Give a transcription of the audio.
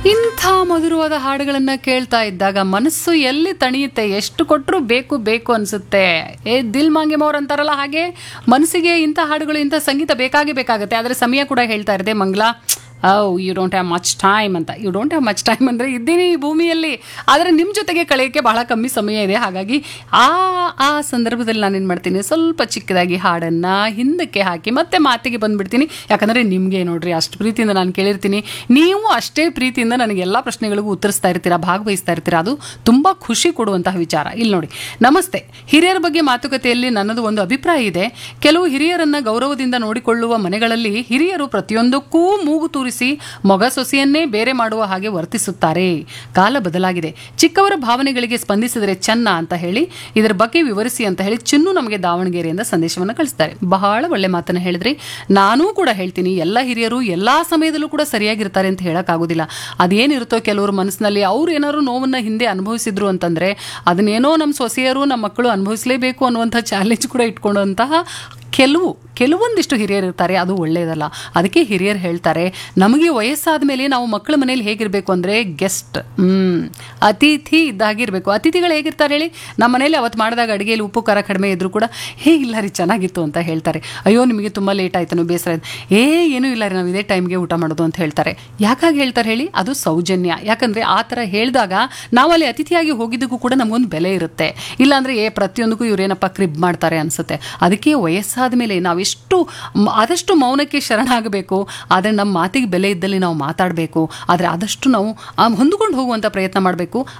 ಇಂಥ ಮಧುರವಾದ ಹಾಡುಗಳನ್ನ ಕೇಳ್ತಾ ಇದ್ದಾಗ ಮನಸ್ಸು ಎಲ್ಲಿ ತಣಿಯುತ್ತೆ ಎಷ್ಟು ಕೊಟ್ಟರು ಬೇಕು ಬೇಕು ಅನ್ಸುತ್ತೆ ಏ ದಿಲ್ ಮಾಂಗೆ ಮೋರ್ ಅಂತಾರಲ್ಲ ಹಾಗೆ ಮನಸ್ಸಿಗೆ ಇಂಥ ಹಾಡುಗಳು ಇಂಥ ಸಂಗೀತ ಬೇಕಾಗೇ ಬೇಕಾಗುತ್ತೆ ಆದರೆ ಸಮಯ ಕೂಡ ಹೇಳ್ತಾ ಇರದೆ ಮಂಗ್ಲ ಔ you don't have much time ಅಂತ you don't have much time ಅಂದರೆ ಇದ್ದೀನಿ ಈ ಭೂಮಿಯಲ್ಲಿ ಆದರೆ ನಿಮ್ಮ ಜೊತೆಗೆ ಕಳೆಯೋಕ್ಕೆ ಬಹಳ ಕಮ್ಮಿ ಸಮಯ ಇದೆ ಹಾಗಾಗಿ ಆ ಆ ಸಂದರ್ಭದಲ್ಲಿ ನಾನೇನು ಮಾಡ್ತೀನಿ ಸ್ವಲ್ಪ ಚಿಕ್ಕದಾಗಿ ಹಾಡನ್ನು ಹಿಂದಕ್ಕೆ ಹಾಕಿ ಮತ್ತೆ ಮಾತಿಗೆ ಬಂದ್ಬಿಡ್ತೀನಿ ಯಾಕಂದರೆ ನಿಮಗೆ ನೋಡ್ರಿ ಅಷ್ಟು ಪ್ರೀತಿಯಿಂದ ನಾನು ಕೇಳಿರ್ತೀನಿ ನೀವು ಅಷ್ಟೇ ಪ್ರೀತಿಯಿಂದ ನನಗೆ ಎಲ್ಲ ಪ್ರಶ್ನೆಗಳಿಗೂ ಉತ್ತರಿಸ್ತಾ ಇರ್ತೀರಾ ಭಾಗವಹಿಸ್ತಾ ಇರ್ತೀರಾ ಅದು ತುಂಬ ಖುಷಿ ಕೊಡುವಂತಹ ವಿಚಾರ ಇಲ್ಲಿ ನೋಡಿ ನಮಸ್ತೆ ಹಿರಿಯರ ಬಗ್ಗೆ ಮಾತುಕತೆಯಲ್ಲಿ ನನ್ನದು ಒಂದು ಅಭಿಪ್ರಾಯ ಇದೆ ಕೆಲವು ಹಿರಿಯರನ್ನ ಗೌರವದಿಂದ ನೋಡಿಕೊಳ್ಳುವ ಮನೆಗಳಲ್ಲಿ ಹಿರಿಯರು ಪ್ರತಿಯೊಂದಕ್ಕೂ ಮೂಗು ತೂರಿಸಿ ಮೊಗ ಸೊಸೆಯನ್ನೇ ಬೇರೆ ಮಾಡುವ ಹಾಗೆ ವರ್ತಿಸುತ್ತಾರೆ ಕಾಲ ಬದಲಾಗಿದೆ ಚಿಕ್ಕವರ ಭಾವನೆಗಳಿಗೆ ಸ್ಪಂದಿಸಿದರೆ ಚೆನ್ನ ಅಂತ ಹೇಳಿ ಇದರ ಬಗ್ಗೆ ವಿವರಿಸಿ ಅಂತ ಹೇಳಿ ಚಿನ್ನು ನಮಗೆ ದಾವಣಗೆರೆಯಿಂದ ಸಂದೇಶವನ್ನು ಕಳಿಸ್ತಾರೆ ಬಹಳ ಒಳ್ಳೆ ಮಾತನ್ನು ಹೇಳಿದ್ರಿ ನಾನೂ ಕೂಡ ಹೇಳ್ತೀನಿ ಎಲ್ಲ ಹಿರಿಯರು ಎಲ್ಲ ಸಮಯದಲ್ಲೂ ಕೂಡ ಸರಿಯಾಗಿರ್ತಾರೆ ಅಂತ ಹೇಳೋಕ್ಕಾಗೋದಿಲ್ಲ ಅದೇನಿರುತ್ತೋ ಕೆಲವರು ಮನಸ್ಸಿನಲ್ಲಿ ಅವ್ರು ಏನಾದ್ರು ನೋವನ್ನು ಹಿಂದೆ ಅನುಭವಿಸಿದ್ರು ಅಂತಂದ್ರೆ ಅದನ್ನೇನೋ ನಮ್ಮ ಸೊಸೆಯರು ನಮ್ಮ ಮಕ್ಕಳು ಅನುಭವಿಸಲೇಬೇಕು ಅನ್ನುವಂಥ ಚಾಲೆಂಜ್ ಕೂಡ ಇಟ್ಕೊಂಡಂತಹ ಕೆಲವು ಕೆಲವೊಂದಿಷ್ಟು ಹಿರಿಯರು ಇರ್ತಾರೆ ಅದು ಒಳ್ಳೆಯದಲ್ಲ ಅದಕ್ಕೆ ಹಿರಿಯರು ಹೇಳ್ತಾರೆ ನಮಗೆ ವಯಸ್ಸಾದ ಮೇಲೆ ನಾವು ಮಕ್ಕಳ ಮನೇಲಿ ಹೇಗಿರಬೇಕು ಅಂದರೆ ಗೆಸ್ಟ್ ಹ್ಮ್ ಅತಿಥಿ ಇದ್ದಾಗಿರಬೇಕು ಅತಿಥಿಗಳು ಹೇಗಿರ್ತಾರೆ ಹೇಳಿ ನಮ್ಮ ಮನೇಲಿ ಅವತ್ತು ಮಾಡಿದಾಗ ಅಡುಗೆಯಲ್ಲಿ ಉಪ್ಪು ಖಾರ ಕಡಿಮೆ ಇದ್ರೂ ಕೂಡ ಹೇ ಇಲ್ಲ ರೀ ಚೆನ್ನಾಗಿತ್ತು ಅಂತ ಹೇಳ್ತಾರೆ ಅಯ್ಯೋ ನಿಮಗೆ ತುಂಬ ಲೇಟ್ ಆಯ್ತು ಬೇಸರ ಆಯ್ತು ಏ ಏನೂ ಇಲ್ಲ ರೀ ನಾವು ಇದೇ ಟೈಮ್ಗೆ ಊಟ ಮಾಡೋದು ಅಂತ ಹೇಳ್ತಾರೆ ಯಾಕಾಗಿ ಹೇಳ್ತಾರೆ ಹೇಳಿ ಅದು ಸೌಜನ್ಯ ಯಾಕಂದರೆ ಆ ಥರ ಹೇಳಿದಾಗ ನಾವಲ್ಲಿ ಅತಿಥಿಯಾಗಿ ಹೋಗಿದ್ದಕ್ಕೂ ಕೂಡ ನಮಗೊಂದು ಬೆಲೆ ಇರುತ್ತೆ ಇಲ್ಲಾಂದರೆ ಏ ಪ್ರತಿಯೊಂದಕ್ಕೂ ಇವ್ರೇನಪ್ಪ ಕ್ರಿಬ್ ಮಾಡ್ತಾರೆ ಅನಿಸುತ್ತೆ ಅದಕ್ಕೆ ವಯಸ್ಸಾದ ಮೇಲೆ ನಾವೆಷ್ಟು ಮ್- ಆದಷ್ಟು ಮೌನಕ್ಕೆ ಶರಣಾಗಬೇಕು ಆದರೆ ನಮ್ಮ ಮಾತಿಗೆ ಬೆಲೆ ಇದ್ದಲ್ಲಿ ನಾವು ಮಾತಾಡಬೇಕು ಆದರೆ ಆದಷ್ಟು ನಾವು ಆ ಹೊಂದಿಕೊಂಡು ಹೋಗುವಂಥ ಪ್ರಯತ್ನ ಮಾಡಬೇಕು